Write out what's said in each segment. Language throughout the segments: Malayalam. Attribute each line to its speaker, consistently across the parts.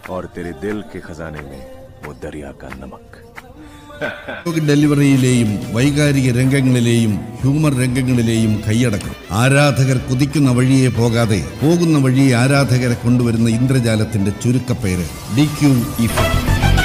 Speaker 1: और तेरे दिल के खजाने में वो दरिया का नमक
Speaker 2: ഡയലോഗ് ഡെലിവറിയിലെയും വൈകാരിക രംഗങ്ങളിലെയും ഹ്യൂമർ രംഗങ്ങളിലെയും കൈയടക്കം ആരാധകർ കുതിക്കുന്ന വഴിയെ പോകാതെ പോകുന്ന വഴിയെ ആരാധകരെ കൊണ്ടുവരുന്ന ഇന്ദ്രജാലത്തിന്റെ ചുരുക്കപ്പേര് ഡി ക്യു ഇഫക്ട്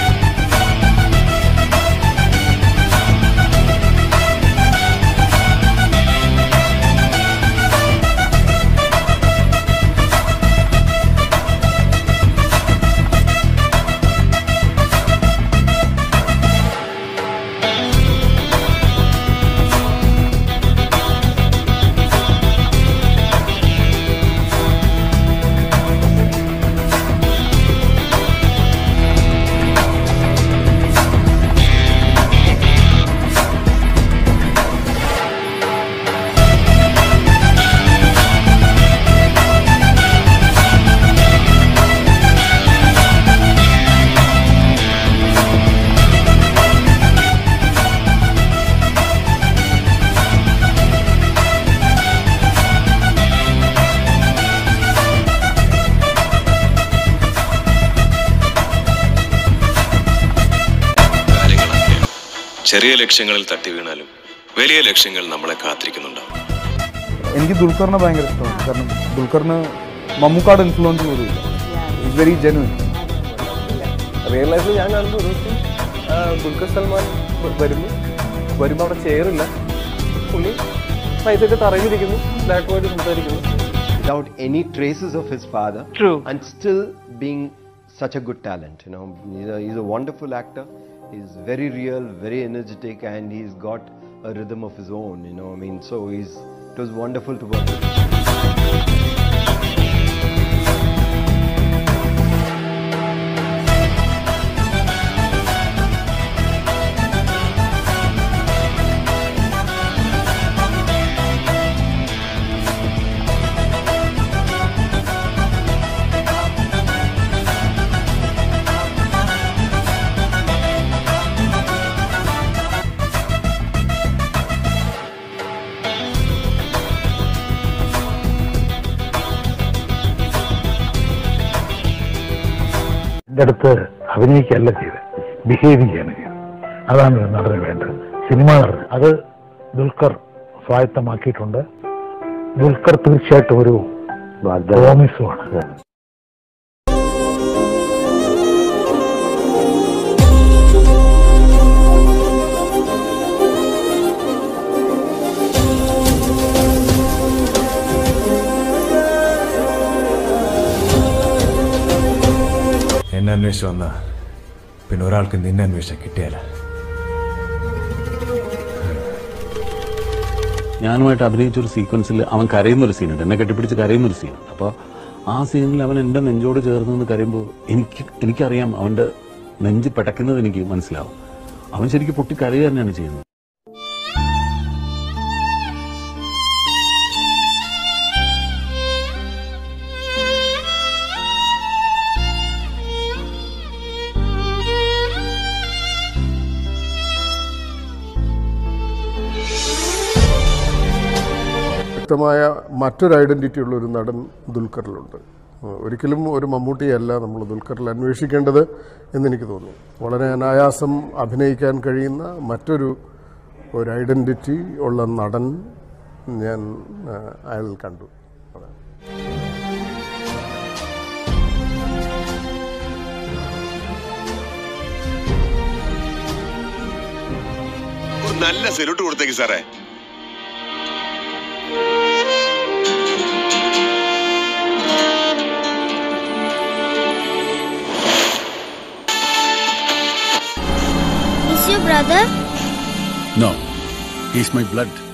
Speaker 3: കാര്യങ്ങളൊക്കെ ചെറിയ ലക്ഷ്യങ്ങളിൽ തട്ടി വീണാലും വലിയ ലക്ഷ്യങ്ങൾ നമ്മളെ കാത്തിരിക്കുന്നുണ്ടാവും
Speaker 4: എനിക്ക് ദുൽഖറിനെ ഭയങ്കര ഇഷ്ടമാണ് കാരണം ദുൽഖറിന് മമ്മൂക്കാട് ഇൻഫ്ലുവൻസ് പോലും ഇല്ല ഇറ്റ്സ് വെരി ജെനുവിൻ
Speaker 5: റിയൽ ലൈഫിൽ ഞാൻ കാണുമ്പോൾ ഒരു ദിവസം ആ, ദുൽഖർ സൽമാൻ വ- വരുന്നു വരുമ്പോൾ അവിടെ ചെയറില്ല പുള്ളി പൈസയൊക്കെ തറയിലിരിക്കുന്നു ബ്ലാക്ക് സംസാരിക്കുന്നു
Speaker 6: without any traces of his father.
Speaker 5: True.
Speaker 6: And still being such a good talent. You know, he's a, he's a wonderful actor. He's very real, very energetic, and he's got a rhythm of his own. You know, I mean, so he's it was wonderful to work with. him.
Speaker 7: എൻ്റെ അടുത്ത് അഭിനയിക്കല്ല ചെയ്ത് ബിഹേവ് ചെയ്യാണ് ചെയ്തത് അതാണ് ഒരു നടന് വേണ്ടത് സിനിമ നടൻ അത് ദുൽഖർ സ്വായത്തമാക്കിയിട്ടുണ്ട് ദുൽഖർ തീർച്ചയായിട്ടും ഒരു പ്രോമിസുമാണ്
Speaker 1: എന്നെ അന്വേഷിച്ച് വന്ന പിന്നെ ഒരാൾക്ക് നിന്നെ അന്വേഷിച്ച കിട്ടിയാല
Speaker 8: ഞാനുമായിട്ട് അഭിനയിച്ച ഒരു സീക്വൻസിൽ അവൻ കരയുന്ന ഒരു സീനുണ്ട് എന്നെ കെട്ടിപ്പിടിച്ച് കരയുന്ന ഒരു സീനുണ്ട് അപ്പോൾ ആ സീനിൽ അവൻ എൻ്റെ നെഞ്ചോട് ചേർന്ന് നിന്ന് കരയുമ്പോൾ എനിക്ക് എനിക്കറിയാം അവൻ്റെ നെഞ്ച് പിടയ്ക്കുന്നത് എനിക്ക് മനസ്സിലാവും അവൻ ശരിക്കും പൊട്ടി കരയുക തന്നെയാണ് ചെയ്യുന്നത്
Speaker 9: വ്യക്തമായ മറ്റൊരു ഐഡന്റിറ്റി ഉള്ള ഒരു നടൻ ദുൽഖറിലുണ്ട് ഏഹ് ഒരിക്കലും ഒരു മമ്മൂട്ടിയല്ല നമ്മൾ ദുൽഖറിൽ അന്വേഷിക്കേണ്ടത് എന്നെനിക്ക് തോന്നുന്നു വളരെ അനായാസം അഭിനയിക്കാൻ കഴിയുന്ന മറ്റൊരു ഒരു ഐഡന്റിറ്റി ഉള്ള നടൻ ഞാൻ ഏഹ് അയാളിൽ കണ്ടു അതാണ്
Speaker 3: ഒരു നല്ല സെല്യൂട്ട് കൊടുത്തേക്ക് സാറേ
Speaker 10: Is your brother?
Speaker 8: No he's my blood